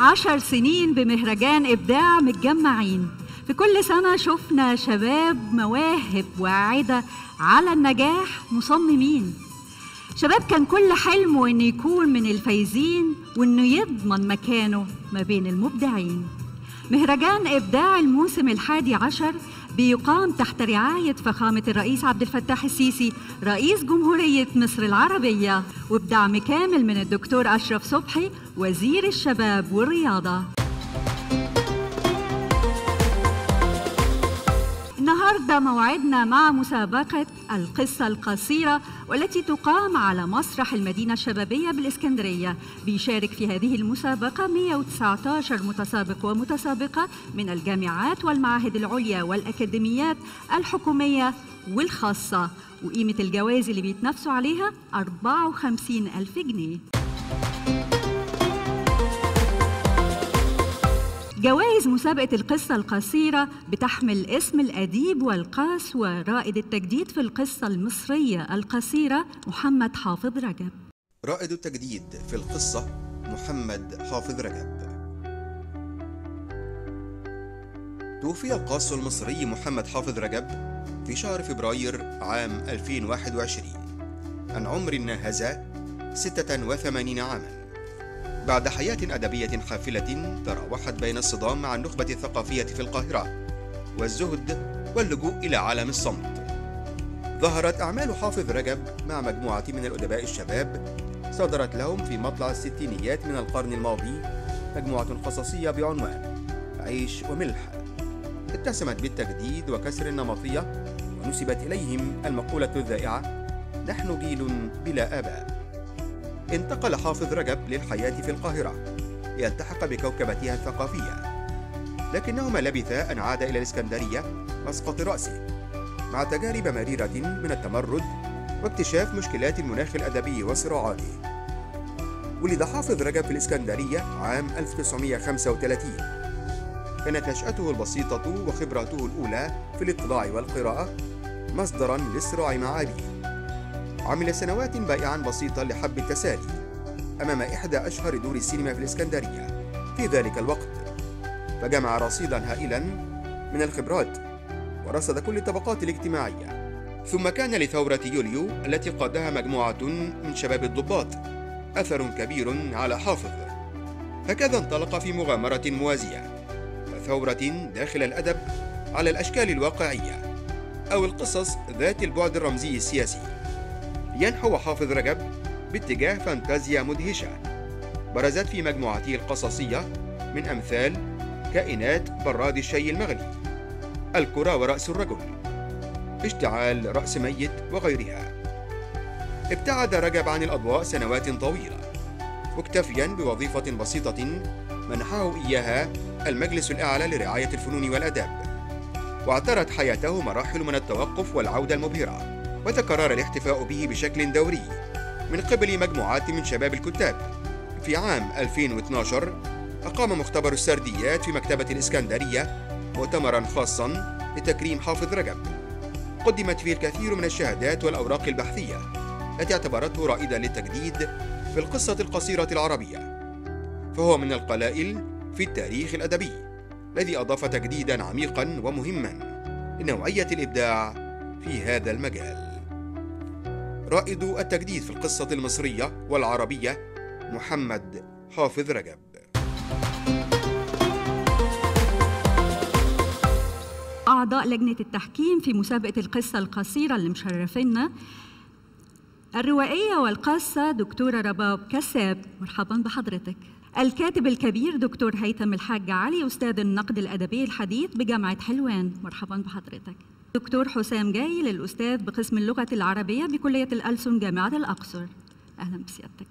عشر سنين بمهرجان إبداع متجمعين في كل سنة شفنا شباب مواهب واعدة على النجاح مصممين شباب كان كل حلمه إنه يكون من الفايزين وإنه يضمن مكانه ما بين المبدعين مهرجان إبداع الموسم الحادي عشر بيقام تحت رعاية فخامة الرئيس عبد الفتاح السيسي رئيس جمهورية مصر العربية وبدعم كامل من الدكتور أشرف صبحي وزير الشباب والرياضة النهارده موعدنا مع مسابقة القصة القصيرة والتي تقام على مسرح المدينة الشبابية بالإسكندرية بيشارك في هذه المسابقة 119 متسابق ومتسابقة من الجامعات والمعاهد العليا والأكاديميات الحكومية والخاصة وقيمة الجوائز اللي بيتنافسوا عليها 54 ألف جنيه جوائز مسابقة القصة القصيرة بتحمل اسم الأديب والقاس ورائد التجديد في القصة المصرية القصيرة محمد حافظ رجب رائد التجديد في القصة محمد حافظ رجب توفي القاص المصري محمد حافظ رجب في شهر فبراير عام 2021 عن عمر ناهز 86 عاماً بعد حياة أدبية حافلة تراوحت بين الصدام مع النخبة الثقافية في القاهرة والزهد واللجوء إلى عالم الصمت ظهرت أعمال حافظ رجب مع مجموعة من الأدباء الشباب صدرت لهم في مطلع الستينيات من القرن الماضي مجموعة قصصية بعنوان عيش وملح اتسمت بالتجديد وكسر النمطية ونسبت إليهم المقولة الذائعة نحن جيل بلا آباء انتقل حافظ رجب للحياة في القاهرة ليلتحق بكوكبتها الثقافية لكنه ما لبث أن عاد إلى الإسكندرية مسقط رأسه مع تجارب مريرة من التمرد واكتشاف مشكلات المناخ الأدبي وصراعاته ولد حافظ رجب في الإسكندرية عام 1935 كانت نشأته البسيطة وخبراته الأولى في الاطلاع والقراءة مصدرا للصراع مع أبيه عمل سنوات بائعا بسيطا لحب التسالي أمام إحدى أشهر دور السينما في الإسكندرية في ذلك الوقت فجمع رصيدا هائلا من الخبرات ورصد كل الطبقات الاجتماعية ثم كان لثورة يوليو التي قادها مجموعة من شباب الضباط أثر كبير على حافظ هكذا انطلق في مغامرة موازية وثورة داخل الأدب على الأشكال الواقعية أو القصص ذات البعد الرمزي السياسي ينحو حافظ رجب باتجاه فانتازيا مدهشة برزت في مجموعته القصصية من أمثال كائنات براد الشاي المغلي الكرة ورأس الرجل اشتعال رأس ميت وغيرها ابتعد رجب عن الأضواء سنوات طويلة مكتفيا بوظيفة بسيطة منحه إياها المجلس الأعلى لرعاية الفنون والآداب واعترت حياته مراحل من التوقف والعودة المبهرة وتكرر الاحتفاء به بشكل دوري من قبل مجموعات من شباب الكتاب في عام 2012 أقام مختبر السرديات في مكتبة الإسكندرية مؤتمرا خاصا لتكريم حافظ رجب قدمت فيه الكثير من الشهادات والأوراق البحثية التي اعتبرته رائدا للتجديد في القصة القصيرة العربية فهو من القلائل في التاريخ الأدبي الذي أضاف تجديدا عميقا ومهما لنوعية الإبداع في هذا المجال رائد التجديد في القصة المصرية والعربية محمد حافظ رجب أعضاء لجنة التحكيم في مسابقة القصة القصيرة اللي مشرفينا الروائية والقصة دكتورة رباب كساب مرحبا بحضرتك الكاتب الكبير دكتور هيثم الحاج علي أستاذ النقد الأدبي الحديث بجامعة حلوان مرحبا بحضرتك دكتور حسام جاي للأستاذ بقسم اللغة العربية بكلية الألسن جامعة الأقصر أهلا بسيادتك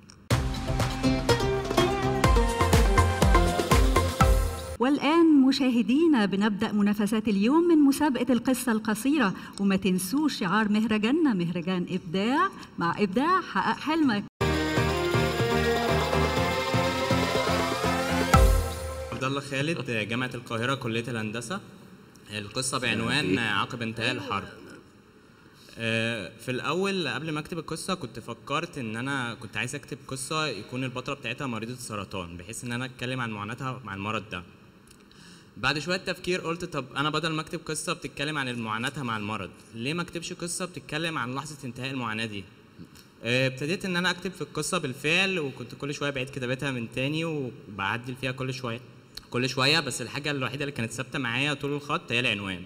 والآن مشاهدينا بنبدأ منافسات اليوم من مسابقة القصة القصيرة وما تنسوش شعار مهرجاننا مهرجان إبداع مع إبداع حقق حلمك عبد الله خالد جامعة القاهرة كلية الهندسة القصة بعنوان عقب انتهاء الحرب آه، في الاول قبل ما اكتب القصه كنت فكرت ان انا كنت عايز اكتب قصه يكون البطله بتاعتها مريضه سرطان بحيث ان انا اتكلم عن معاناتها مع المرض ده بعد شويه تفكير قلت طب انا بدل ما اكتب قصه بتتكلم عن معاناتها مع المرض ليه ما اكتبش قصه بتتكلم عن لحظه انتهاء المعاناه دي آه، ابتديت ان انا اكتب في القصه بالفعل وكنت كل شويه بعيد كتابتها من تاني وبعدل فيها كل شويه كل شويه بس الحاجه الوحيده اللي كانت ثابته معايا طول الخط هي العنوان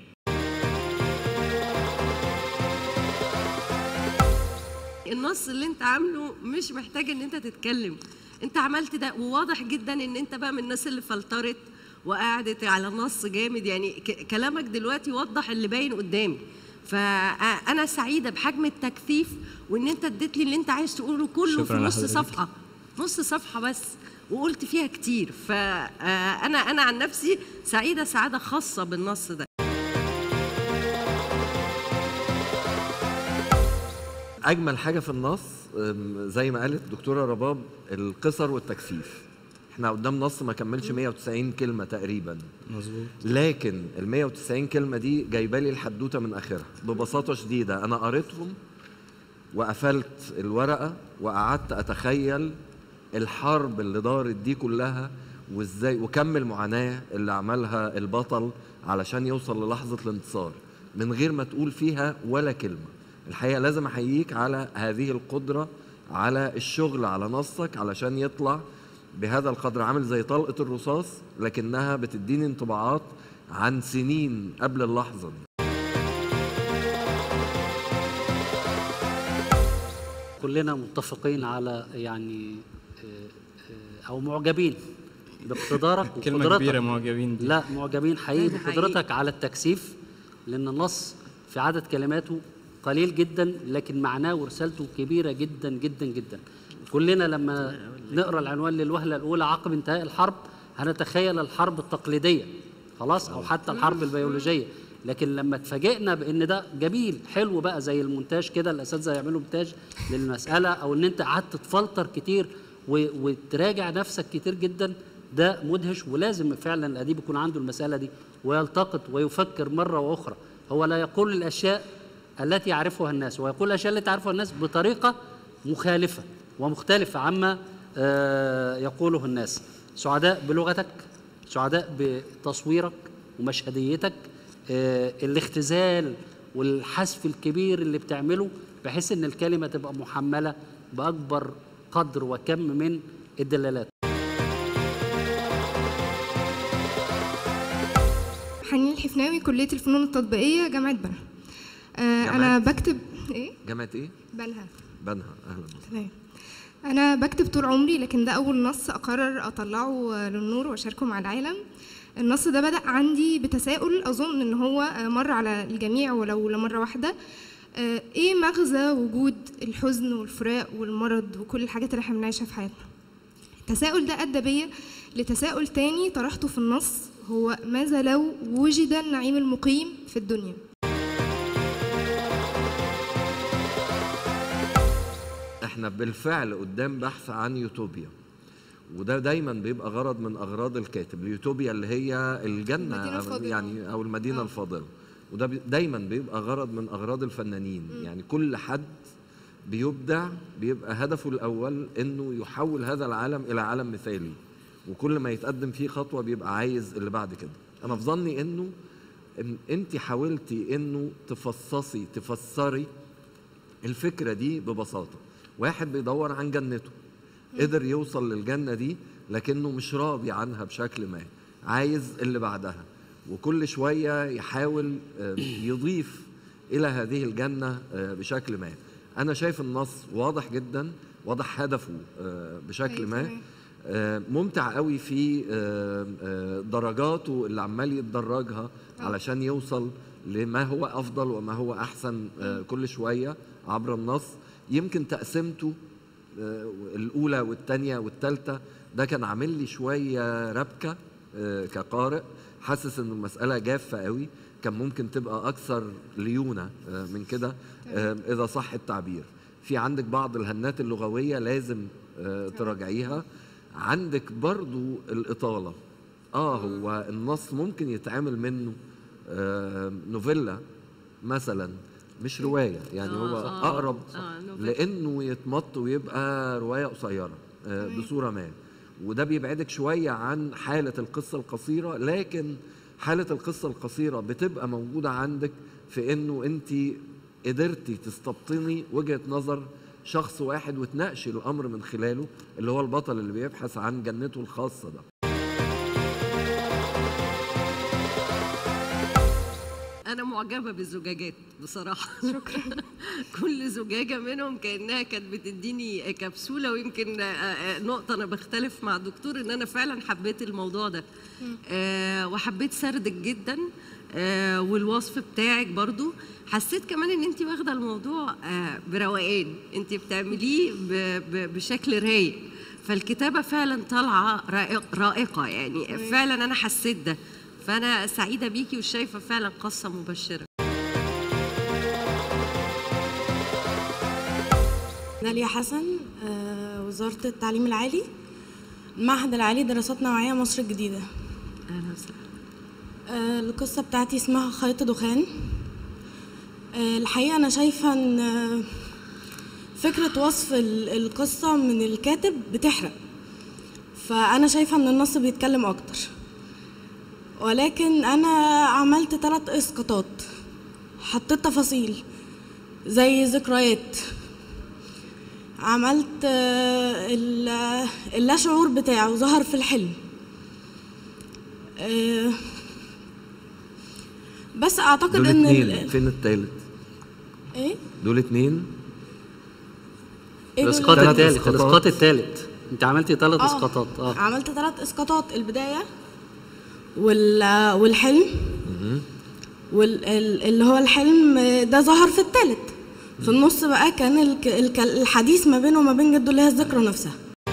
النص اللي انت عامله مش محتاج ان انت تتكلم انت عملت ده وواضح جدا ان انت بقى من الناس اللي فلترت وقعدت على النص جامد يعني ك- كلامك دلوقتي وضح اللي باين قدامي فانا سعيده بحجم التكثيف وان انت اديت لي اللي انت عايز تقوله كله في شكراً نص لحضرتك. صفحه نص صفحه بس وقلت فيها كتير فانا انا عن نفسي سعيده سعاده خاصه بالنص ده اجمل حاجه في النص أم، زي ما قالت الدكتوره رباب القصر والتكثيف احنا قدام نص ما كملش 190 كلمه تقريبا مظبوط لكن ال 190 كلمه دي جايبه لي الحدوته من اخرها ببساطه شديده انا قريتهم وقفلت الورقه وقعدت اتخيل الحرب اللي دارت دي كلها وازاي وكم المعاناه اللي عملها البطل علشان يوصل للحظه الانتصار من غير ما تقول فيها ولا كلمه الحقيقه لازم احييك على هذه القدره على الشغل على نصك علشان يطلع بهذا القدر عامل زي طلقه الرصاص لكنها بتديني انطباعات عن سنين قبل اللحظه دي كلنا متفقين على يعني آه، آه، او معجبين باقتدارك كلمه وقدرتك كبيره معجبين دي لا معجبين حقيقي ده حقيقي. بقدرتك على التكثيف لان النص في عدد كلماته قليل جدا لكن معناه ورسالته كبيره جدا جدا جدا كلنا لما نقرا العنوان للوهله الاولى عقب انتهاء الحرب هنتخيل الحرب التقليديه خلاص او حتى الحرب البيولوجيه لكن لما اتفاجئنا بان ده جميل حلو بقى زي المونتاج كده الاساتذه يعملوا مونتاج للمساله او ان انت قعدت تفلتر كتير و- وتراجع نفسك كتير جدا ده مدهش ولازم فعلا الاديب يكون عنده المساله دي ويلتقط ويفكر مره واخرى هو لا يقول الاشياء التي يعرفها الناس ويقول الاشياء التي تعرفها الناس بطريقه مخالفه ومختلفه عما آه، يقوله الناس سعداء بلغتك سعداء بتصويرك ومشهديتك آه، الاختزال والحذف الكبير اللي بتعمله بحيث ان الكلمه تبقى محمله باكبر قدر وكم من الدلالات حنين الحفناوي كلية الفنون التطبيقية جامعة بنها آه أنا جامعة؟ بكتب إيه؟ جامعه ايه بنها بنها اهلا وسهلا. تمام أنا بكتب طول عمري لكن ده أول نص أقرر أطلعه آه، للنور وأشاركه مع العالم النص ده بدأ عندي بتساؤل أظن إن هو آه، مر على الجميع ولو لمرة واحدة آه، إيه مغزى وجود الحزن والفراق والمرض وكل الحاجات اللي احنا بنعيشها في حياتنا التساؤل ده أدى بيا لتساؤل تاني طرحته في النص هو ماذا لو وجد النعيم المقيم في الدنيا احنا بالفعل قدام بحث عن يوتوبيا وده دايما بيبقى غرض من اغراض الكاتب اليوتوبيا اللي هي الجنه المدينة أو الفاضلة. يعني او المدينه آه. الفاضله وده بي- دايما بيبقى غرض من اغراض الفنانين يعني كل حد بيبدع بيبقى هدفه الاول انه يحول هذا العالم الى عالم مثالي وكل ما يتقدم فيه خطوه بيبقى عايز اللي بعد كده انا في ظني انه إن انت حاولتي انه تفصصي تفسري الفكرة دي ببساطة واحد بيدور عن جنته قدر يوصل للجنة دي لكنه مش راضي عنها بشكل ما عايز اللي بعدها وكل شوية يحاول آه، يضيف إلى هذه الجنة آه، بشكل ما أنا شايف النص واضح جدا واضح هدفه آه، بشكل أيوة ما تمام. آه، ممتع قوي في آه، آه، درجاته اللي عمال يتدرجها علشان يوصل لما هو افضل وما هو احسن آه، كل شويه عبر النص يمكن تقسيمته آه، الاولى والثانيه والثالثه ده كان عامل لي شويه ربكه آه، كقارئ حاسس ان المساله جافه قوي كان ممكن تبقى اكثر ليونه آه، من كده آه، اذا صح التعبير في عندك بعض الهنات اللغويه لازم آه، تراجعيها عندك برضو الإطالة آه هو النص ممكن يتعمل منه آه نوفيلا مثلا مش روايه يعني هو آه، اقرب آه، نوفيل. لانه يتمط ويبقى روايه قصيره آه، بصوره ما وده بيبعدك شويه عن حاله القصه القصيره لكن حاله القصه القصيره بتبقى موجوده عندك في انه انت قدرتي تستبطني وجهه نظر شخص واحد وتناقشي الامر من خلاله اللي هو البطل اللي بيبحث عن جنته الخاصه ده انا معجبه بالزجاجات بصراحه شكرا كل زجاجه منهم كانها كانت بتديني كبسوله ويمكن آه، آه، نقطه انا بختلف مع الدكتور ان انا فعلا حبيت الموضوع ده آه، وحبيت سردك جدا آه، والوصف بتاعك برضو حسيت كمان ان انت واخده الموضوع آه، بروقان انت بتعمليه ب- ب- بشكل رايق فالكتابه فعلا طالعه رائق- رائقه يعني فعلا انا حسيت ده فانا سعيده بيكي وشايفه فعلا قصه مبشره داليا حسن آه، وزارة التعليم العالي المعهد العالي دراسات نوعية مصر الجديدة اهلا وسهلا آه، القصة بتاعتي اسمها خيط دخان آه، الحقيقة أنا شايفة إن آه، فكرة وصف ال- القصة من الكاتب بتحرق فأنا شايفة إن النص بيتكلم أكتر ولكن أنا عملت ثلاث إسقاطات حطيت تفاصيل زي ذكريات عملت آه، ال- اللاشعور بتاعه ظهر في الحلم آه، بس اعتقد دول ان اتنين ال- فين التالت ايه دول اتنين إيه دول؟ الاسقاط ثلاث الثالث إسقاطات. الاسقاط الثالث انت عملتي ثلاث آه، اسقاطات اه عملت ثلاث اسقاطات البدايه وال والحلم واللي هو الحلم ده ظهر في الثالث في النص بقى كان الك- الك- الحديث ما بينه وما بين جده اللي هي الذكرى نفسها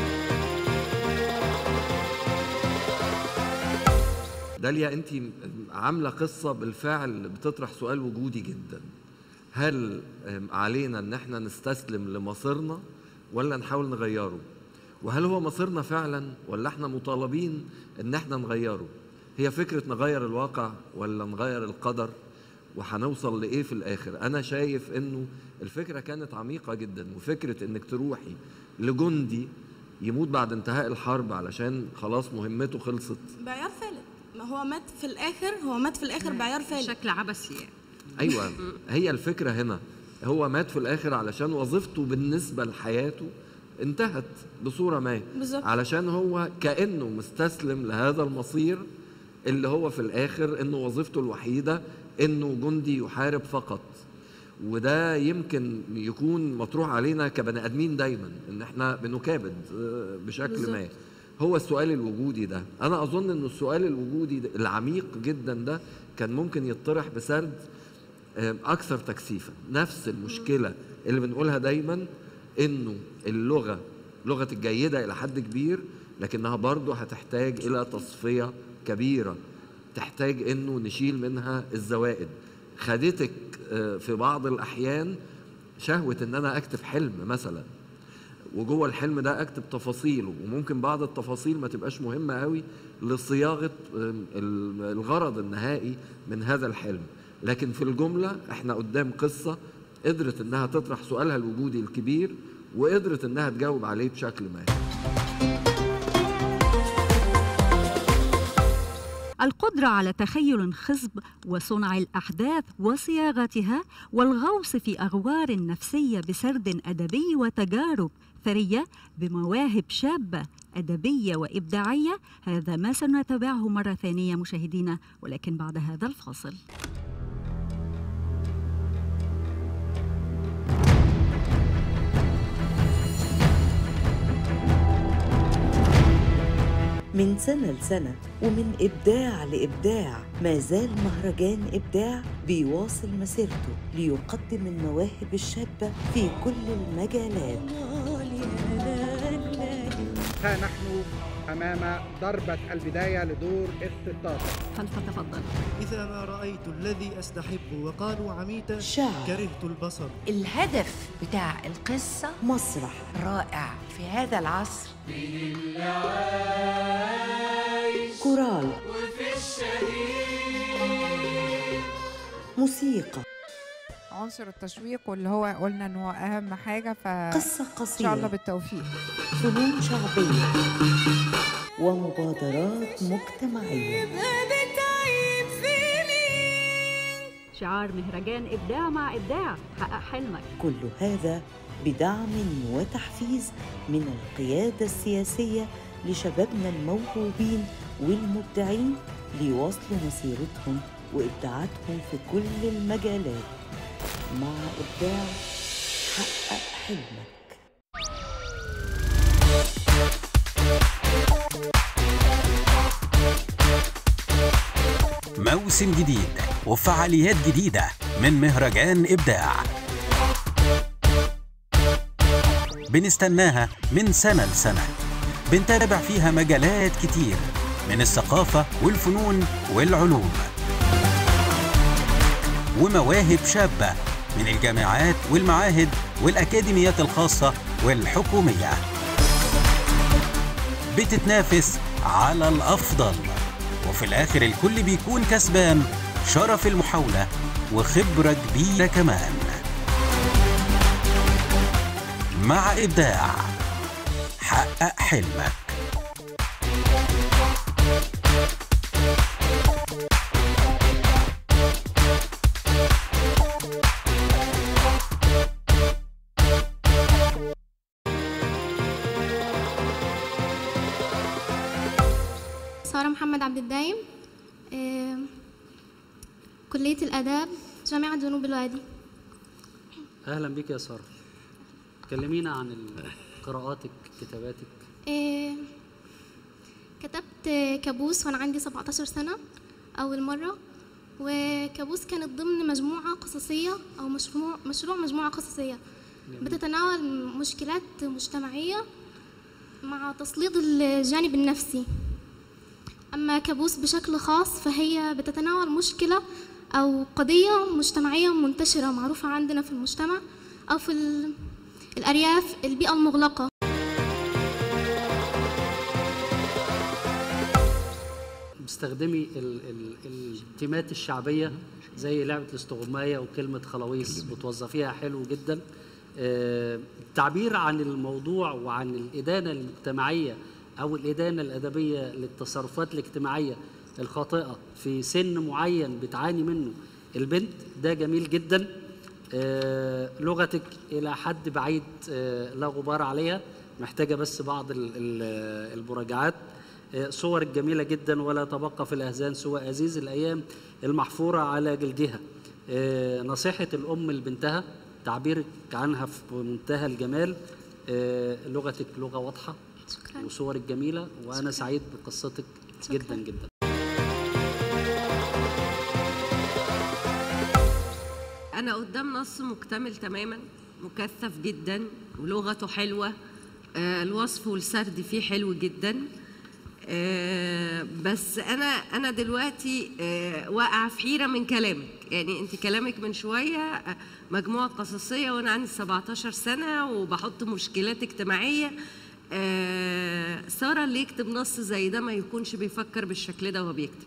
داليا انت عامله قصه بالفعل بتطرح سؤال وجودي جدا هل آم، علينا ان احنا نستسلم لمصيرنا ولا نحاول نغيره وهل هو مصيرنا فعلا ولا احنا مطالبين ان احنا نغيره هي فكره نغير الواقع ولا نغير القدر وهنوصل لايه في الاخر انا شايف انه الفكره كانت عميقه جدا وفكره انك تروحي لجندي يموت بعد انتهاء الحرب علشان خلاص مهمته خلصت بعيار فالت ما هو مات في الاخر هو مات في الاخر بعيار فالت بشكل عبثي يعني ايوه هي الفكره هنا هو مات في الاخر علشان وظيفته بالنسبه لحياته انتهت بصوره ما بالظبط. علشان هو كانه مستسلم لهذا المصير اللي هو في الاخر انه وظيفته الوحيده انه جندي يحارب فقط وده يمكن يكون مطروح علينا كبني ادمين دايما ان احنا بنكابد آه، بشكل ما هو السؤال الوجودي ده انا اظن ان السؤال الوجودي ده العميق جدا ده كان ممكن يطرح بسرد آم، اكثر تكثيفا نفس المشكله اللي بنقولها دايما انه اللغه لغه الجيده الى حد كبير لكنها برضه هتحتاج الى تصفيه كبيره تحتاج انه نشيل منها الزوائد خدتك آه، في بعض الاحيان شهوه ان انا اكتب حلم مثلا وجوه الحلم ده اكتب تفاصيله وممكن بعض التفاصيل ما تبقاش مهمه قوي لصياغه آم، ال- الغرض النهائي من هذا الحلم لكن في الجمله احنا قدام قصه قدرت انها تطرح سؤالها الوجودي الكبير وقدرت انها تجاوب عليه بشكل ما القدرة على تخيل خصب وصنع الأحداث وصياغتها والغوص في أغوار نفسية بسرد أدبي وتجارب ثرية بمواهب شابة أدبية وإبداعية هذا ما سنتابعه مرة ثانية مشاهدينا ولكن بعد هذا الفاصل من سنة لسنة ومن إبداع لإبداع ما زال مهرجان إبداع بيواصل مسيرته ليقدم المواهب الشابة في كل المجالات ها نحن أمام ضربة البداية لدور ال 16 فلتتفضل إذا ما رأيت الذي أستحبه وقالوا عميتا شعر كرهت البصر الهدف بتاع القصة مسرح رائع في هذا العصر كورال موسيقى عنصر التشويق واللي هو قلنا ان هو اهم حاجه ف قصة ان شاء الله قصيرة بالتوفيق فنون شعبية ومبادرات مجتمعية شعار مهرجان إبداع مع إبداع حقق حلمك كل هذا بدعم وتحفيز من القيادة السياسية لشبابنا الموهوبين والمبدعين ليواصلوا مسيرتهم وإبداعاتهم في كل المجالات مع إبداع حقق حلمك موسم جديد وفعاليات جديدة من مهرجان إبداع بنستناها من سنة لسنة بنتابع فيها مجالات كتير من الثقافة والفنون والعلوم ومواهب شابة من الجامعات والمعاهد والأكاديميات الخاصة والحكومية بتتنافس على الأفضل وفي الآخر الكل بيكون كسبان شرف المحاولة وخبرة كبيرة كمان مع إبداع حقق حلمك سارة محمد عبد الدايم آه، كلية الآداب جامعة جنوب الوادي اهلا بك يا ساره كلمينا عن ال- قراءاتك كتاباتك آه، كتبت كابوس وأنا عندي 17 سنة أول مرة وكابوس كانت ضمن مجموعة قصصية أو مشروع مشروع مجموعة قصصية بتتناول مشكلات مجتمعية مع تسليط الجانب النفسي أما كابوس بشكل خاص فهي بتتناول مشكلة أو قضية مجتمعية منتشرة معروفة عندنا في المجتمع أو في ال- الأرياف البيئة المغلقة بتستخدمي ال ال التيمات الشعبيه زي لعبه الاستغمايه وكلمه خلاويص بتوظفيها حلو جدا آه، التعبير عن الموضوع وعن الادانه المجتمعيه او الادانه الادبيه للتصرفات الاجتماعيه الخاطئه في سن معين بتعاني منه البنت ده جميل جدا آه، لغتك الى حد بعيد آه، لا غبار عليها محتاجه بس بعض ال- ال- المراجعات آه، صورك جميله جدا ولا تبقى في الاذهان سوى ازيز الايام المحفوره على جلدها آه، نصيحه الام لبنتها تعبيرك عنها في منتهى الجمال آه، لغتك لغه واضحه شكرا وصورك جميله وانا سعيد بقصتك جدا جدا أنا قدام نص مكتمل تماما مكثف جدا ولغته حلوة آه، الوصف والسرد فيه حلو جدا آه، بس أنا أنا دلوقتي آه، واقعة في حيرة من كلامك يعني أنت كلامك من شوية آه، مجموعة قصصية وأنا عندي 17 سنة وبحط مشكلات اجتماعية آه، سارة اللي يكتب نص زي ده ما يكونش بيفكر بالشكل ده وهو بيكتب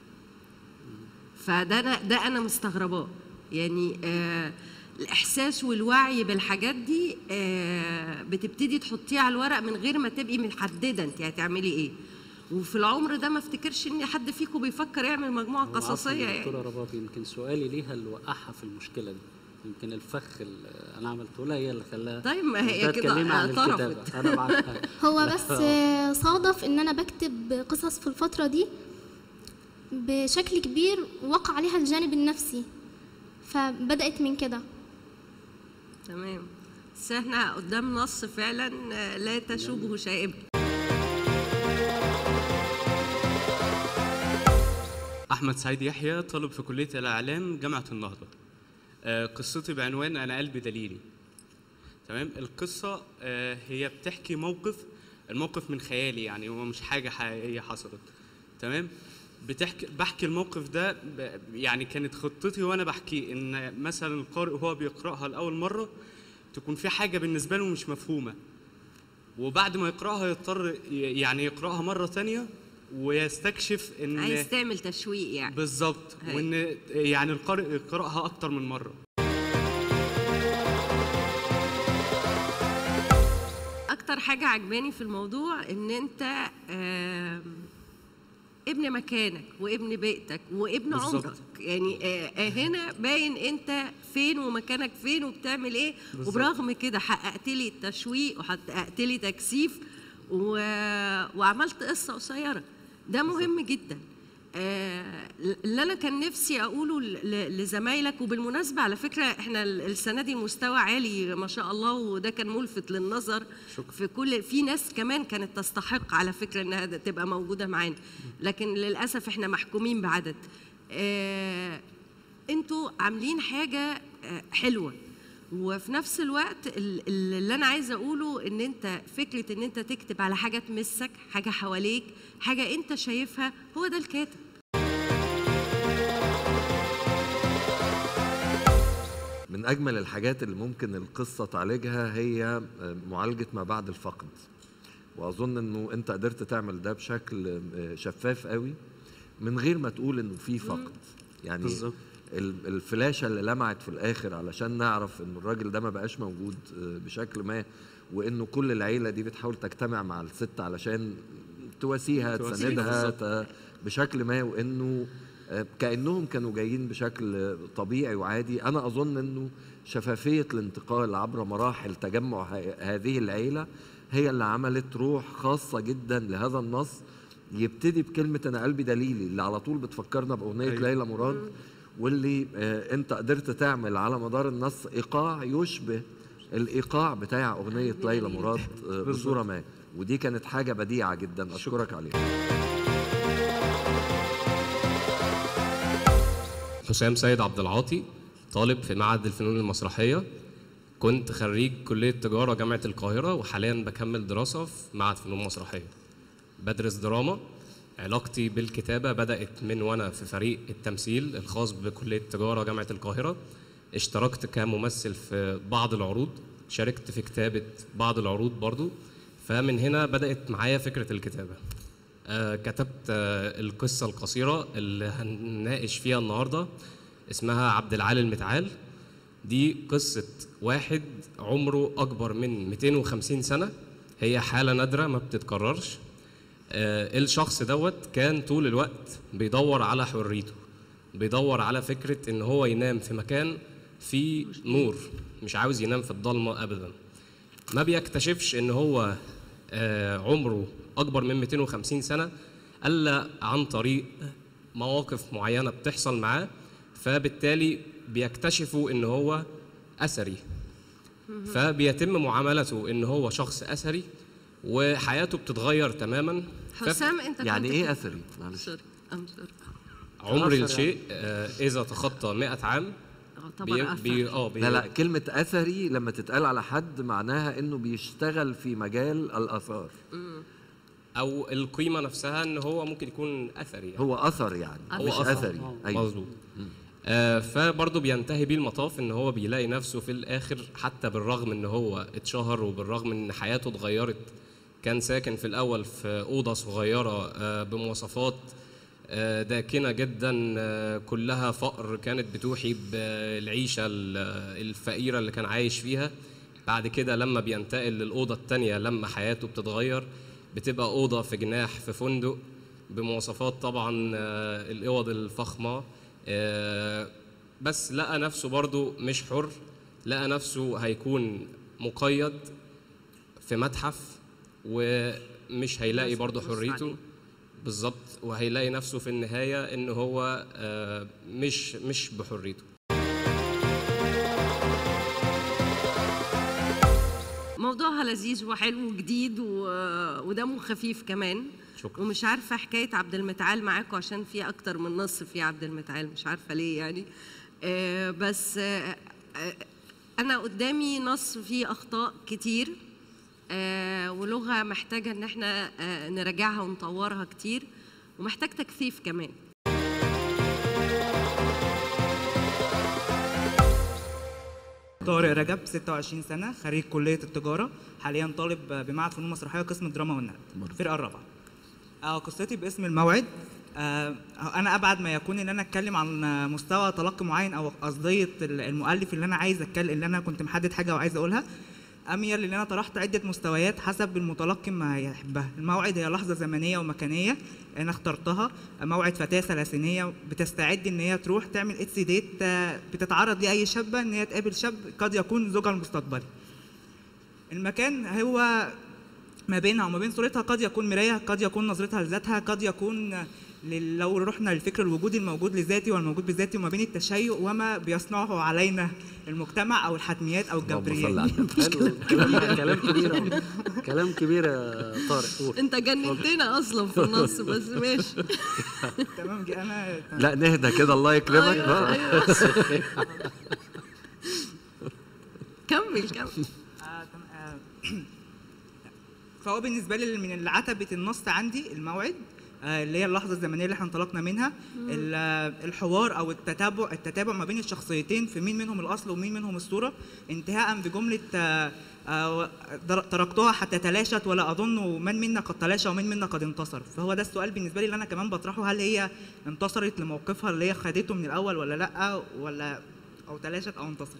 فده أنا ده أنا مستغرباه يعني آه الإحساس والوعي بالحاجات دي آه بتبتدي تحطيه على الورق من غير ما تبقي محددة أنت هتعملي إيه وفي العمر ده ما افتكرش ان حد فيكم بيفكر يعمل مجموعه هو عفواً قصصيه يا يعني دكتوره رباب يمكن سؤالي ليها اللي وقعها في المشكله دي يمكن الفخ اللي انا عملته لها هي اللي خلاها طيب ما هي بدأت كده تكلمي عن اعترفت. الكتابه انا معاك هو بس آه، صادف ان انا بكتب قصص في الفترة دي بشكل كبير وقع عليها الجانب النفسي فبدأت من كده تمام بس احنا قدام نص فعلا آه، لا تشوبه شائبه أحمد سعيد يحيى طالب في كلية الإعلام جامعة النهضة آه، قصتي بعنوان أنا قلبي دليلي تمام القصة آه، هي بتحكي موقف الموقف من خيالي يعني هو مش حاجة حقيقية حصلت تمام بتحكي بحكي الموقف ده ب- يعني كانت خطتي وانا بحكيه ان مثلا القارئ وهو بيقراها لاول مره تكون في حاجه بالنسبه له مش مفهومه وبعد ما يقراها يضطر ي- يعني يقراها مره تانية ويستكشف ان عايز تعمل تشويق يعني بالظبط هاي. وان يعني القارئ يقراها اكتر من مره اكتر حاجه عجباني في الموضوع ان انت آم، ابن مكانك وابن بيئتك وابن بالظبط. عمرك يعني آه، آه، هنا باين انت فين ومكانك فين وبتعمل ايه بالظبط. وبرغم كده حققت لي التشويق وحققت لي تكثيف و... وعملت قصه قصيره ده مهم جدا آه، اللي انا كان نفسي اقوله ل- لزمايلك وبالمناسبه على فكره احنا ال- السنه دي مستوى عالي ما شاء الله وده كان ملفت للنظر شكرا. في كل في ناس كمان كانت تستحق على فكره انها د- تبقى موجوده معانا لكن للاسف احنا محكومين بعدد آه، انتوا عاملين حاجه آه، حلوه وفي نفس الوقت ال- ال- اللي انا عايزه اقوله ان انت فكره ان انت تكتب على حاجه تمسك حاجه حواليك حاجه انت شايفها هو ده الكاتب من اجمل الحاجات اللي ممكن القصه تعالجها هي معالجه ما بعد الفقد واظن انه انت قدرت تعمل ده بشكل شفاف قوي من غير ما تقول انه في فقد يعني بالظبط. ال- الفلاشه اللي لمعت في الاخر علشان نعرف ان الراجل ده ما بقاش موجود بشكل ما وانه كل العيله دي بتحاول تجتمع مع الست علشان تواسيها تواسيها تساندها بالظبط. ت- بشكل ما وانه آه، كانهم كانوا جايين بشكل طبيعي وعادي انا اظن انه شفافيه الانتقال عبر مراحل تجمع ه- هذه العيله هي اللي عملت روح خاصه جدا لهذا النص يبتدي بكلمه انا قلبي دليلي اللي على طول بتفكرنا باغنيه أيوة. ليلى مراد واللي آه، انت قدرت تعمل على مدار النص ايقاع يشبه الايقاع بتاع اغنيه ليلى مراد آه، بصوره ما ودي كانت حاجه بديعه جدا اشكرك عليها حسام سيد عبد العاطي طالب في معهد الفنون المسرحية كنت خريج كلية تجارة جامعة القاهرة وحاليا بكمل دراسة في معهد فنون مسرحية بدرس دراما علاقتي بالكتابة بدأت من وأنا في فريق التمثيل الخاص بكلية تجارة جامعة القاهرة اشتركت كممثل في بعض العروض شاركت في كتابة بعض العروض برضو فمن هنا بدأت معايا فكرة الكتابة آه، كتبت آه، القصة القصيرة اللي هنناقش فيها النهاردة اسمها عبد العال المتعال دي قصة واحد عمره أكبر من 250 سنة هي حالة نادرة ما بتتكررش آه، الشخص دوت كان طول الوقت بيدور على حريته بيدور على فكرة إن هو ينام في مكان فيه نور مش عاوز ينام في الضلمة أبدا ما بيكتشفش إن هو آه، عمره أكبر من 250 سنة إلا عن طريق مواقف معينة بتحصل معاه فبالتالي بيكتشفوا إن هو أثري فبيتم معاملته إن هو شخص أثري وحياته بتتغير تماما ف- حسام انت يعني كنت ايه كده- اثري معلش سوري I'm sorry. عمر أثر الشيء آه، إذا تخطى 100 عام يعتبر بي اه بي لا لا كلمة أثري لما تتقال على حد معناها إنه بيشتغل في مجال الآثار او القيمه نفسها ان هو ممكن يكون اثري يعني. هو أثر يعني هو مش أثر. أثري آه. أيوة. مظبوط آه فبرضه بينتهي بيه المطاف ان هو بيلاقي نفسه في الاخر حتى بالرغم ان هو اتشهر وبالرغم ان حياته اتغيرت كان ساكن في الاول في اوضه صغيره آه بمواصفات آه داكنه جدا آه كلها فقر كانت بتوحي بالعيشه ال- الفقيره اللي كان عايش فيها بعد كده لما بينتقل للاوضه الثانيه لما حياته بتتغير بتبقى اوضه في جناح في فندق بمواصفات طبعا آه، الاوض الفخمه آه، بس لقى نفسه برضو مش حر لقى نفسه هيكون مقيد في متحف ومش هيلاقي الناس برضو بتبص حريته عليه. بالظبط وهيلاقي نفسه في النهايه ان هو آه، مش مش بحريته موضوعها لذيذ وحلو وجديد و... ودمه خفيف كمان شكرا ومش عارفه حكايه عبد المتعال معاكم عشان في اكتر من نص في عبد المتعال مش عارفه ليه يعني آه بس آه آه انا قدامي نص فيه اخطاء كتير آه ولغه محتاجه ان احنا آه نراجعها ونطورها كتير ومحتاج تكثيف كمان طارق رجب 26 سنة خريج كلية التجارة حاليا طالب بمعهد فنون مسرحية قسم الدراما والنقد الفرقة الرابعة آه قصتي باسم الموعد آه أنا أبعد ما يكون إن أنا أتكلم عن مستوى تلقي معين أو قصدية المؤلف اللي أنا عايز أتكلم اللي أنا كنت محدد حاجة وعايز أقولها اميل ان انا طرحت عده مستويات حسب المتلقي ما يحبها الموعد هي لحظه زمنيه ومكانيه انا اخترتها موعد فتاه ثلاثينيه بتستعد ان هي تروح تعمل اتس ديت آه، بتتعرض لاي شابه ان هي تقابل شاب قد يكون زوجها المستقبلي المكان هو ما بينها وما بين صورتها قد يكون مرايه قد يكون نظرتها لذاتها قد يكون لل- لو رحنا للفكر الوجودي الموجود لذاتي والموجود بذاتي وما بين التشيع وما بيصنعه علينا المجتمع او الحتميات او اللهم صل على الجبريات النبي. حلو كلام كلام كبير أوي. كلام كبير يا طارق قول انت جننتنا اصلا في النص بس ماشي تمام جي- انا لا نهدى كده الله يكرمك أيوة، بقى أيوة. كمل كمل آه، تم- آه، فهو بالنسبه لي من اللي عتبه النص عندي الموعد آه، اللي هي اللحظه الزمنيه اللي احنا انطلقنا منها ال- آه، الحوار او التتابع التتابع ما بين الشخصيتين في مين منهم الاصل ومين منهم الصوره انتهاء بجمله آه، آه، در- تركتها حتى تلاشت ولا اظن من منا قد تلاشى ومن منا قد انتصر فهو ده السؤال بالنسبه لي اللي انا كمان بطرحه هل هي انتصرت لموقفها اللي هي خدته من الاول ولا لا ولا او تلاشت او انتصرت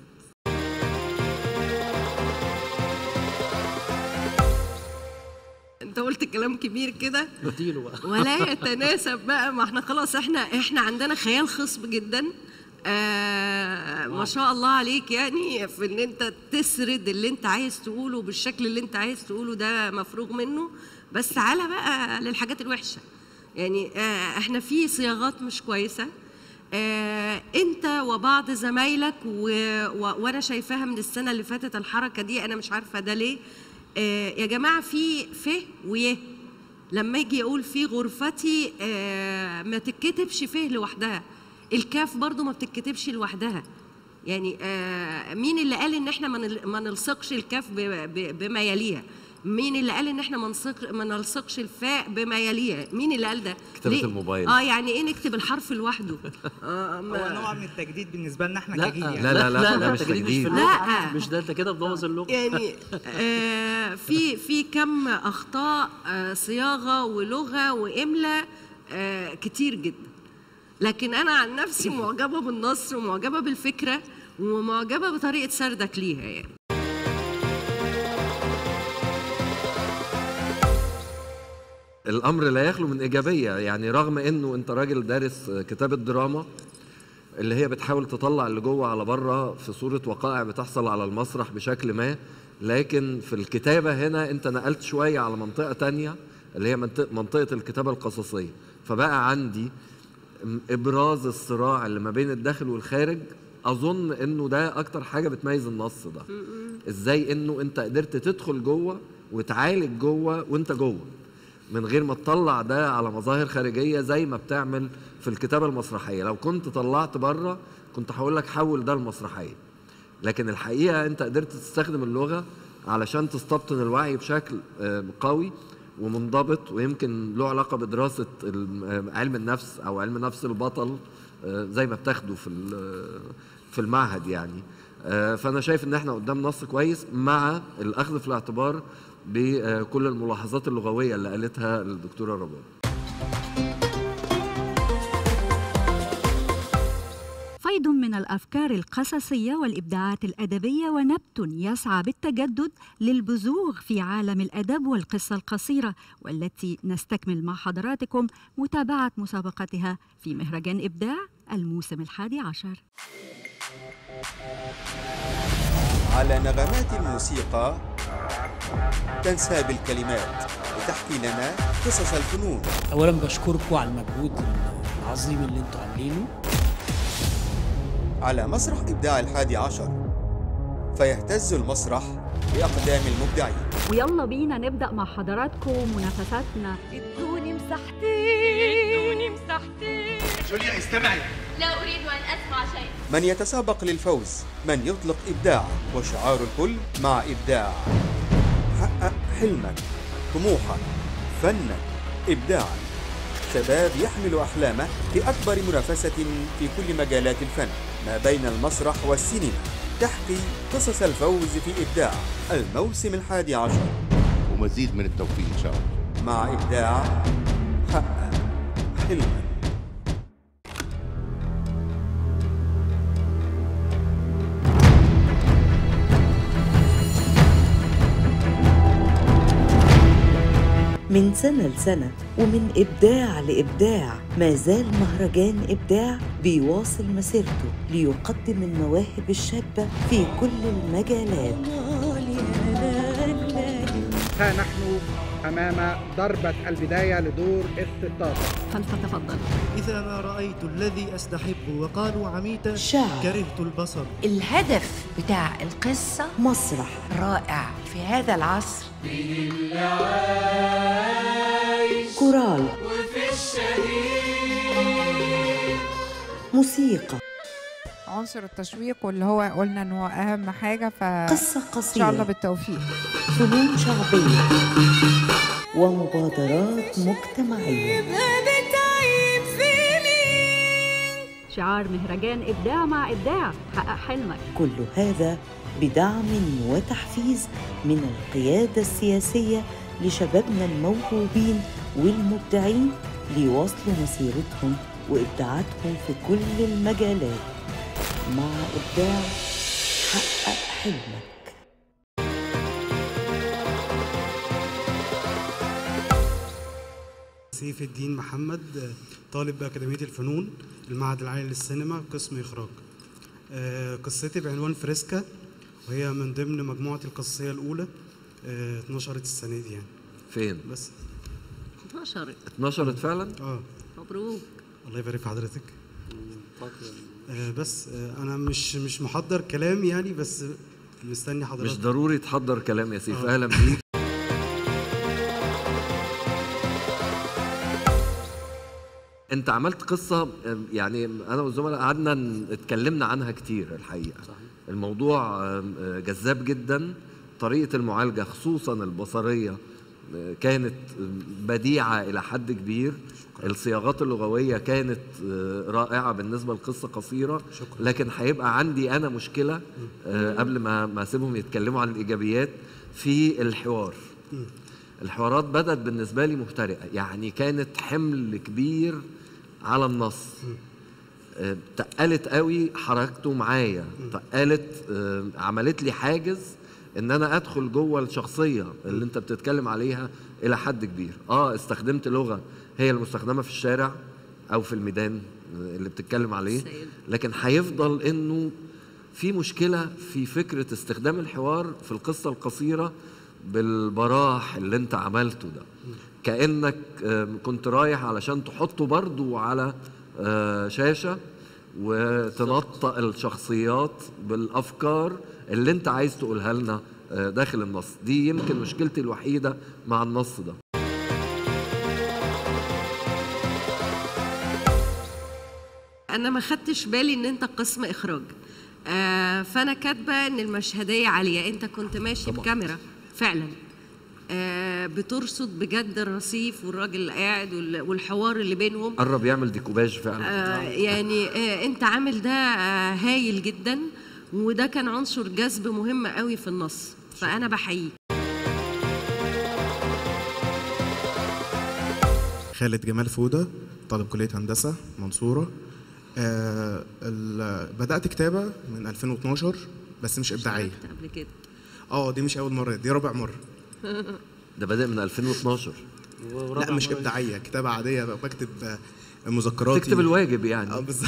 انت قلت كلام كبير كده اديله بقى ولا يتناسب بقى ما احنا خلاص احنا احنا عندنا خيال خصب جدا آه ما شاء الله عليك يعني في ان انت تسرد اللي انت عايز تقوله بالشكل اللي انت عايز تقوله ده مفروغ منه بس تعالى بقى للحاجات الوحشه يعني آه احنا في صياغات مش كويسه آه انت وبعض زمايلك و... و... وانا شايفاها من السنه اللي فاتت الحركه دي انا مش عارفه ده ليه آه يا جماعه في ف ويه لما يجي يقول في غرفتي آه ما تتكتبش فيه لوحدها الكاف برضو ما بتتكتبش لوحدها يعني آه مين اللي قال ان احنا ما نل- ما نلصقش الكاف ب- ب- بما يليها مين اللي قال ان احنا ما نلصق ما نلصقش الفاء بما يليها مين اللي قال ده كتابة ليه؟ الموبايل. اه يعني ايه نكتب الحرف لوحده آه هو ما نوع من التجديد بالنسبه لنا احنا لا كجيل يعني لا، لا، لا، ده مش التجديد تجديد. في اللغة. لا. مش ده انت كده بتبوظ اللغه يعني آه في في كم اخطاء آه صياغه ولغه واملاء آه كتير جدا لكن انا عن نفسي معجبه بالنص ومعجبه بالفكره ومعجبه بطريقه سردك ليها يعني الامر لا يخلو من ايجابيه يعني رغم انه انت راجل دارس كتابه دراما اللي هي بتحاول تطلع اللي جوه على بره في صوره وقائع بتحصل على المسرح بشكل ما لكن في الكتابه هنا انت نقلت شويه على منطقه تانية اللي هي منطقه, منطقة الكتابه القصصيه فبقى عندي م- ابراز الصراع اللي ما بين الداخل والخارج اظن انه ده اكتر حاجه بتميز النص ده ازاي انه انت قدرت تدخل جوه وتعالج جوه وانت جوه من غير ما تطلع ده على مظاهر خارجيه زي ما بتعمل في الكتابه المسرحيه لو كنت طلعت بره كنت هقول لك حول ده المسرحيه لكن الحقيقه انت قدرت تستخدم اللغه علشان تستبطن الوعي بشكل آه، قوي ومنضبط ويمكن له علاقه بدراسه الم- آه، علم النفس او علم نفس البطل آه، زي ما بتاخده في ال- في المعهد يعني آه، فانا شايف ان احنا قدام نص كويس مع الاخذ في الاعتبار بكل الملاحظات اللغويه اللي قالتها الدكتوره رباب فيض من الافكار القصصيه والابداعات الادبيه ونبت يسعى بالتجدد للبزوغ في عالم الادب والقصه القصيره والتي نستكمل مع حضراتكم متابعه مسابقتها في مهرجان ابداع الموسم الحادي عشر على نغمات الموسيقى تنساب الكلمات لتحكي لنا قصص الفنون اولا بشكركم على المجهود العظيم اللي انتوا عاملينه على مسرح إبداع الحادي عشر فيهتز المسرح بأقدام المبدعين ويلا بينا نبدا مع حضراتكم منافساتنا ادوني مساحتي ادوني مساحتي جوليا استمعي لا اريد ان اسمع شيء من يتسابق للفوز من يطلق إبداعه وشعار الكل مع إبداع حقق حلمك طموحك فنك إبداعك شباب يحمل أحلامه في أكبر منافسة في كل مجالات الفن ما بين المسرح والسينما تحكي قصص الفوز في إبداع الموسم الحادي عشر ومزيد من التوفيق إن شاء الله مع إبداع حقق حلمك من سنة لسنة ومن إبداع لإبداع ما زال مهرجان إبداع بيواصل مسيرته ليقدم المواهب الشابة في كل المجالات ها نحن أمام ضربة البداية لدور الستاشر فلتتفضل إذا ما رأيت الذي أستحبه وقالوا عميتا شعر. كرهت البصر الهدف بتاع القصة مسرح رائع في هذا العصر كورال وفي الشهيد موسيقى عنصر التشويق واللي هو قلنا ان هو اهم حاجه ف قصة ان قصيرة شاء الله بالتوفيق فنون شعبية ومبادرات مجتمعية شعار مهرجان إبداع مع إبداع حقق حلمك كل هذا بدعم وتحفيز من القيادة السياسية لشبابنا الموهوبين والمبدعين ليواصلوا مسيرتهم وإبداعاتهم في كل المجالات مع إبداع حقق حلمك سيف الدين محمد طالب بأكاديمية الفنون المعهد العالي للسينما قسم إخراج آه، قصتي بعنوان فريسكا وهي من ضمن مجموعة القصية الأولى آه، اتنشرت السنة دي يعني فين؟ بس 12 اتنشرت فعلا؟ اه مبروك الله يبارك في حضرتك آه، بس آه، أنا مش مش محضر كلام يعني بس مستني حضرتك مش ضروري تحضر كلام يا سيف آه. اهلا بيك انت عملت قصه أم، يعني انا والزملاء قعدنا ن- اتكلمنا عنها كتير الحقيقه صحيح. الموضوع أم، آه، جذاب جدا طريقه المعالجه خصوصا البصريه آه، كانت أم، بديعه الى حد كبير الصياغات اللغويه كانت آه، رائعه بالنسبه لقصه قصيره لكن هيبقى عندي انا مشكله آه، قبل ما ما اسيبهم يتكلموا عن الايجابيات في الحوار الحوارات بدأت بالنسبة لي مفترقة يعني كانت حمل كبير على النص آه، تقلت قوي حركته معايا تقلت آه، عملت لي حاجز ان انا ادخل جوه الشخصيه اللي انت بتتكلم عليها الى حد كبير اه استخدمت لغه هي المستخدمه في الشارع او في الميدان آه، اللي بتتكلم عليه لكن هيفضل انه في مشكله في فكره استخدام الحوار في القصه القصيره بالبراح اللي انت عملته ده كانك آم، كنت رايح علشان تحطه برضو على آه، شاشه وتنطق الشخصيات بالافكار اللي انت عايز تقولها لنا آه، داخل النص دي يمكن مشكلتي الوحيده مع النص ده انا ما خدتش بالي ان انت قسم اخراج آه فانا كاتبه ان المشهديه عاليه انت كنت ماشي طبعاً. بكاميرا فعلا آه بترصد بجد الرصيف والراجل اللي قاعد وال- والحوار اللي بينهم قرب يعمل ديكوباج فعلا آه يعني آه انت عامل ده آه هايل جدا وده كان عنصر جذب مهم قوي في النص فانا بحييك خالد جمال فودة طالب كلية هندسة منصورة آه ال- بدأت كتابة من 2012 بس مش إبداعية قبل كده اه دي مش أول مرة دي رابع مرة ده بادئ من 2012 لا مش إبداعية كتابة عادية بقى بكتب آه، مذكراتي تكتب الواجب يعني اه بالظبط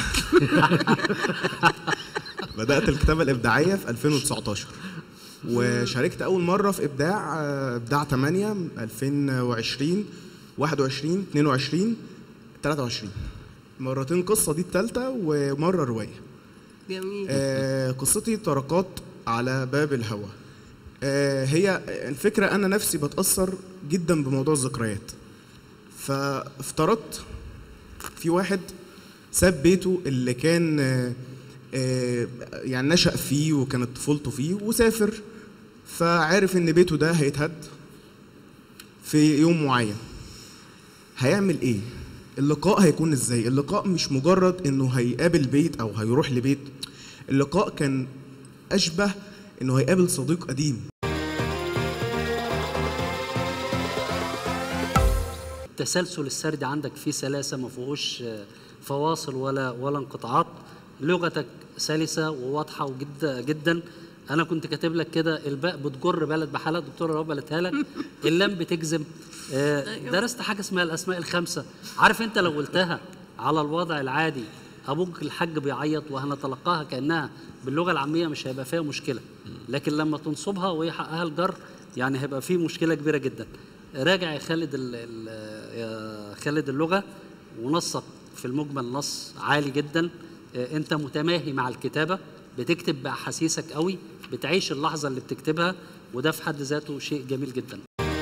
بدأت الكتابة الإبداعية في 2019 وشاركت أول مرة في إبداع آه، إبداع 8 2020 21 22 23 مرتين قصة دي التالتة ومرة رواية جميل آه، قصتي طرقات على باب الهوى آه، هي الفكرة أنا نفسي بتأثر جدا بموضوع الذكريات فافترضت في واحد ساب بيته اللي كان آه، آه، يعني نشأ فيه وكانت طفولته فيه وسافر فعرف إن بيته ده هيتهد في يوم معين هيعمل إيه؟ اللقاء هيكون إزاي؟ اللقاء مش مجرد إنه هيقابل بيت أو هيروح لبيت اللقاء كان أشبه إنه هيقابل صديق قديم التسلسل السردي عندك فيه سلاسه ما فيهوش آه، فواصل ولا ولا انقطاعات لغتك سلسه وواضحه وجدا جدا انا كنت كاتب لك كده الباء بتجر بلد بحالها الدكتوره رب قالتها لك اللام بتجزم آه، درست حاجه اسمها الاسماء الخمسه عارف انت لو قلتها على الوضع العادي ابوك الحاج بيعيط وهنتلقاها كانها باللغه العاميه مش هيبقى فيها مشكله لكن لما تنصبها وهي حقها الجر يعني هيبقى فيه مشكله كبيره جدا راجع يا خالد ال ال يا خالد اللغه ونصك في المجمل نص عالي جدا آه، انت متماهي مع الكتابه بتكتب باحاسيسك قوي بتعيش اللحظه اللي بتكتبها وده في حد ذاته شيء جميل جدا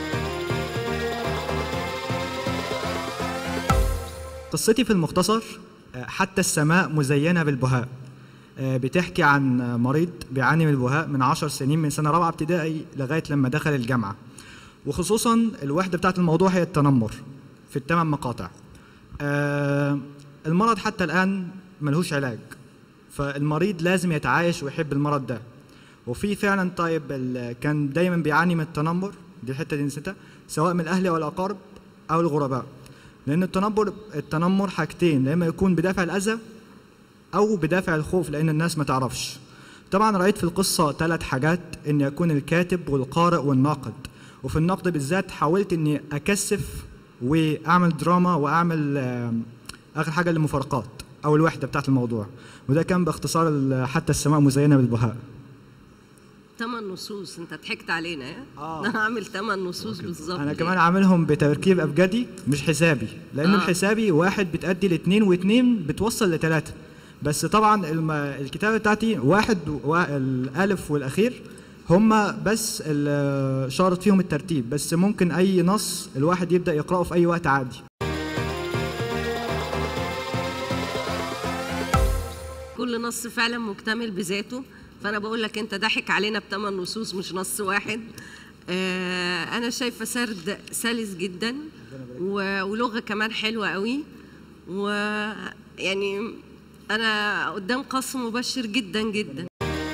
قصتي في المختصر آه، حتى السماء مزينة بالبهاء آه، بتحكي عن آه، مريض بيعاني من البهاء من عشر سنين من سنة رابعة ابتدائي لغاية لما دخل الجامعة وخصوصا الوحدة بتاعت الموضوع هي التنمر في الثمان مقاطع آه، المرض حتى الآن ملهوش علاج فالمريض لازم يتعايش ويحب المرض ده وفي فعلا طيب ال- كان دايما بيعاني من التنمر دي الحته دي نسيتها سواء من الاهل او الاقارب او الغرباء لان التنمر التنمر حاجتين يا اما يكون بدافع الاذى او بدافع الخوف لان الناس ما تعرفش طبعا رايت في القصه ثلاث حاجات ان يكون الكاتب والقارئ والناقد وفي النقد بالذات حاولت اني اكثف واعمل دراما واعمل آم، اخر حاجه المفارقات او الوحده بتاعت الموضوع وده كان باختصار ال- حتى السماء مزينه بالبهاء ثمان نصوص انت ضحكت علينا يا انا هعمل ثمان نصوص بالظبط انا كمان عاملهم بتركيب ابجدي مش حسابي لان آه. آه. الحسابي واحد بتأدي لاثنين واثنين بتوصل لثلاثة بس طبعا الم... الكتابة بتاعتي واحد والالف والاخير هما بس ال- شارط فيهم الترتيب بس ممكن اي نص الواحد يبدأ يقرأه في اي وقت عادي كل نص فعلا مكتمل بذاته فانا بقول لك انت ضحك علينا بثمان نصوص مش نص واحد آه انا شايفه سرد سلس جدا و- ولغه كمان حلوه قوي ويعني انا قدام قص مبشر جدا جدا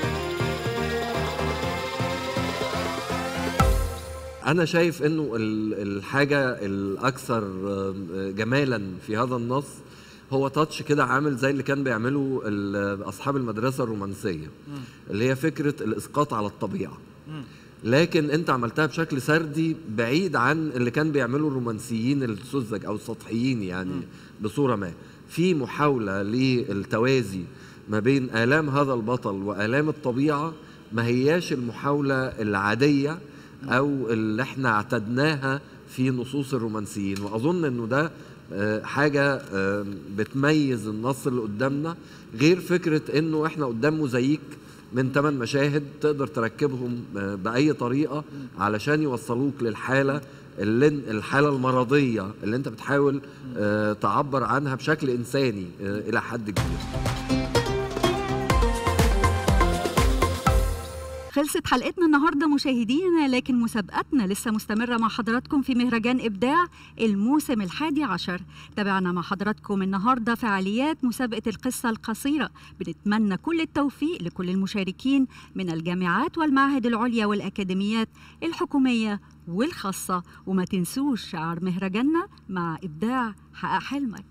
انا شايف انه ال- الحاجه الاكثر آم، جمالا في هذا النص هو تاتش كده عامل زي اللي كان بيعمله ال- اصحاب المدرسه الرومانسيه اللي هي فكره الاسقاط على الطبيعه لكن انت عملتها بشكل سردي بعيد عن اللي كان بيعمله الرومانسيين السذج او السطحيين يعني بصوره ما في محاوله للتوازي ما بين الام هذا البطل والام الطبيعه ما هياش المحاوله العاديه او اللي احنا اعتدناها في نصوص الرومانسيين واظن انه ده آه، حاجه آه، بتميز النص اللي قدامنا غير فكره انه احنا قدام موزاييك من ثمان مشاهد تقدر تركبهم آه، باي طريقه علشان يوصلوك للحاله اللي الحاله المرضيه اللي انت بتحاول آه، تعبر عنها بشكل انساني آه، الى حد كبير خلصت حلقتنا النهارده مشاهدينا لكن مسابقتنا لسه مستمره مع حضراتكم في مهرجان ابداع الموسم الحادي عشر تابعنا مع حضراتكم النهارده فعاليات مسابقه القصه القصيره بنتمنى كل التوفيق لكل المشاركين من الجامعات والمعاهد العليا والاكاديميات الحكوميه والخاصه وما تنسوش شعار مهرجاننا مع ابداع حقق حلمك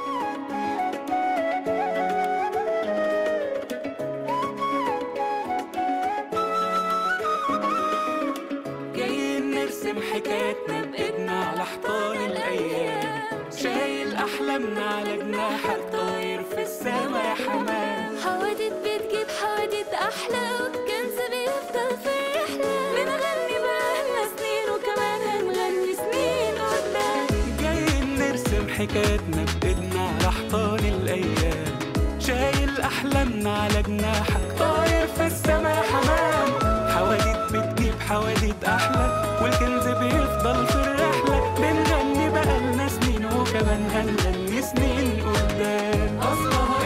جايين نرسم حكايتنا بإيدنا على حيطان الأيام شايل أحلامنا على جناحك طاير في السما يا حمام حوادث بتجيب حوادث أحلى والكنز بيفضل في رحلة بنغني بقالنا سنين وكمان هنغني سنين قدام جايين نرسم حكايتنا بإيدنا على حيطان الأيام شايل أحلامنا على جناحك طاير في السما يا حمام حوادث بتجيب حوادث أحلى والكنز بيفضل في الرحلة بنغني بقالنا سنين وكمان هنغني سنين قدام أصلها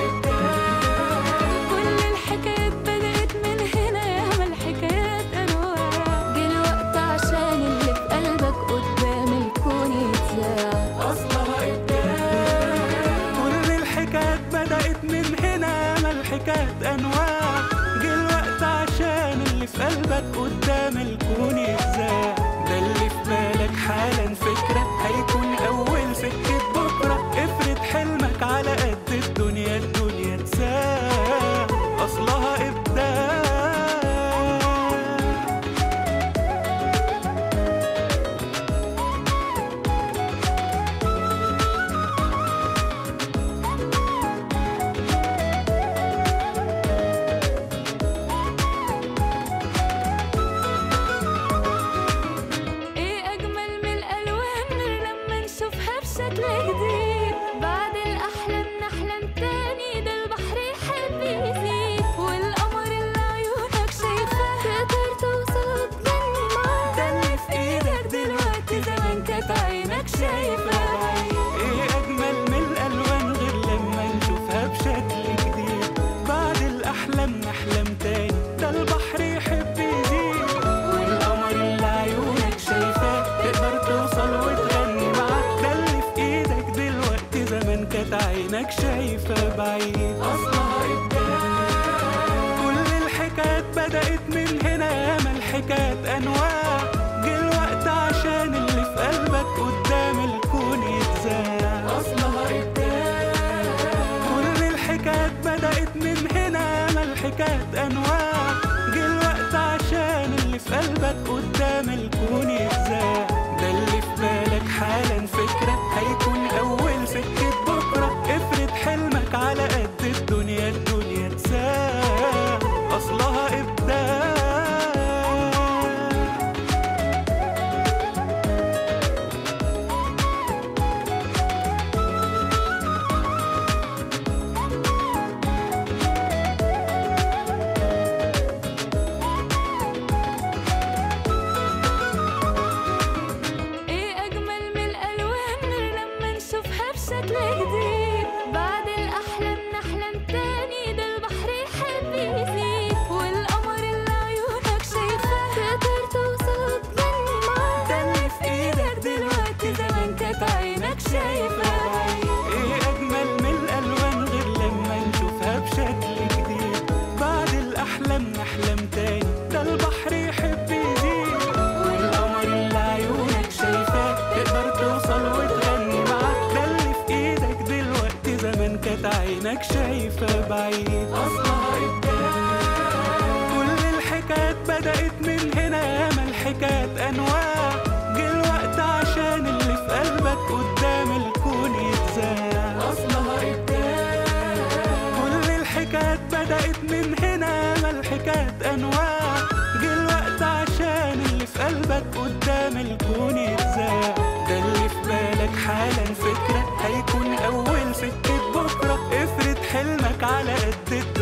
كل الحكايات بدأت من هنا ياما الحكايات أنواع جه الوقت عشان اللي في قلبك قدام الكون يتذاع أصلها إبداع كل الحكايات بدأت من هنا ما الحكايات أنواع عينك شايفة بعيد أصلها إبداع كل الحكايات بدأت من هنا ياما الحكايات أنواع جه الوقت عشان اللي في قلبك قدام الكون يتذاع أصلها إبداع كل الحكايات بدأت من هنا ياما الحكايات أنواع جه الوقت عشان اللي في قلبك قدام الكون يتذاع ده اللي في بالك حالا فكرة هيكون أول سكة بكرة افرض حلمك على قد الدنيا الدنيا تساع أصلها إبداع ايه اجمل من الالوان غير لما نشوفها بشكل جديد بعد الاحلام نحلم تاني ده البحر يحب يزيد والقمر اللي عيونك شايفاه تقدر توصل وتغني معاه ده اللي في ايدك دلوقتي زمان كانت عينك شايفاه ايه اجمل من الالوان غير لما نشوفها بشكل جديد بعد الاحلام نحلم تاني ده البحر يحب يزيد والقمر اللي عيونك شايفاه تقدر توصل وتغني معاه ده اللي في ايدك دلوقتي زمان كانت عينك شايفه بعيد اصلها ابداع كل الحكايات بدأت من هنا ياما الحكايات انواع جه الوقت عشان اللي في قلبك قدام الكون يتذاع اصلها ابداع كل الحكايات بدأت من هنا ما الحكايات أنواع جه الوقت عشان اللي في قلبك قدام الكون يتذاع ده اللي في بالك حالا فكرة هيكون أول سكة بكرة افرض حلمك على قد